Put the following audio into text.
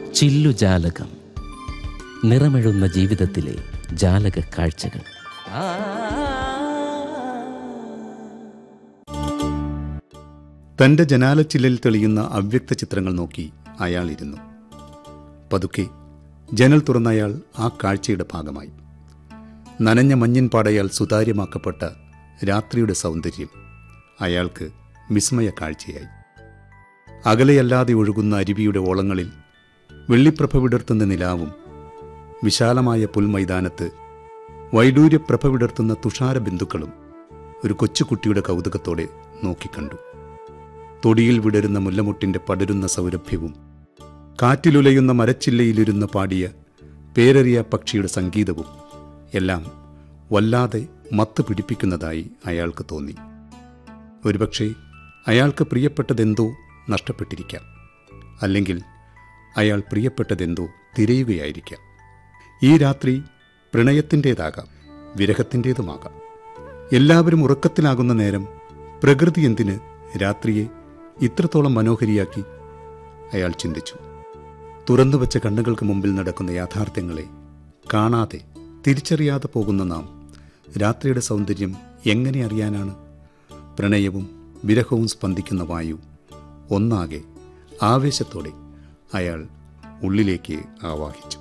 ചില്ലുജാലകം നിറമെഴുന്ന ജീവിതത്തിലെ ജാലക കാഴ്ചകൾ തന്റെ ജനാലച്ചില്ലിൽ തെളിയുന്ന അവ്യക്ത ചിത്രങ്ങൾ നോക്കി അയാൾ ഇരുന്നു പതുക്കെ ജനൽ തുറന്ന അയാൾ ആ കാഴ്ചയുടെ ഭാഗമായി നനഞ്ഞ മഞ്ഞിൻ പാടയാൽ സുതാര്യമാക്കപ്പെട്ട രാത്രിയുടെ സൗന്ദര്യം അയാൾക്ക് വിസ്മയ കാഴ്ചയായി അകലെയല്ലാതെ ഒഴുകുന്ന അരുവിയുടെ ഓളങ്ങളിൽ വെള്ളിപ്രഭ വിടർത്തുന്ന നിലാവും വിശാലമായ പുൽമൈതാനത്ത് വൈഡൂര്യപ്രഭ വിടർത്തുന്ന തുഷാര ബിന്ദുക്കളും ഒരു കൊച്ചുകുട്ടിയുടെ കൗതുകത്തോടെ നോക്കിക്കണ്ടു തൊടിയിൽ വിടരുന്ന മുല്ലമുട്ടിന്റെ പടരുന്ന സൗരഭ്യവും കാറ്റിലുലയുന്ന മരച്ചില്ലയിലിരുന്ന് പാടിയ പേരറിയ പക്ഷിയുടെ സംഗീതവും എല്ലാം വല്ലാതെ മത്ത് പിടിപ്പിക്കുന്നതായി അയാൾക്ക് തോന്നി ഒരുപക്ഷെ അയാൾക്ക് പ്രിയപ്പെട്ടതെന്തോ നഷ്ടപ്പെട്ടിരിക്കാം അല്ലെങ്കിൽ അയാൾ പ്രിയപ്പെട്ടതെന്തോ തിരയുകയായിരിക്കാം ഈ രാത്രി പ്രണയത്തിൻ്റേതാകാം വിരഹത്തിൻ്റേതുമാകാം എല്ലാവരും ഉറക്കത്തിലാകുന്ന നേരം പ്രകൃതി എന്തിന് രാത്രിയെ ഇത്രത്തോളം മനോഹരിയാക്കി അയാൾ ചിന്തിച്ചു തുറന്നുവച്ച കണ്ണുകൾക്ക് മുമ്പിൽ നടക്കുന്ന യാഥാർത്ഥ്യങ്ങളെ കാണാതെ തിരിച്ചറിയാതെ പോകുന്ന നാം രാത്രിയുടെ സൗന്ദര്യം എങ്ങനെ അറിയാനാണ് പ്രണയവും വിരഹവും സ്പന്ദിക്കുന്ന വായു ഒന്നാകെ ആവേശത്തോടെ അയാൾ ഉള്ളിലേക്ക് ആവാഹിച്ചു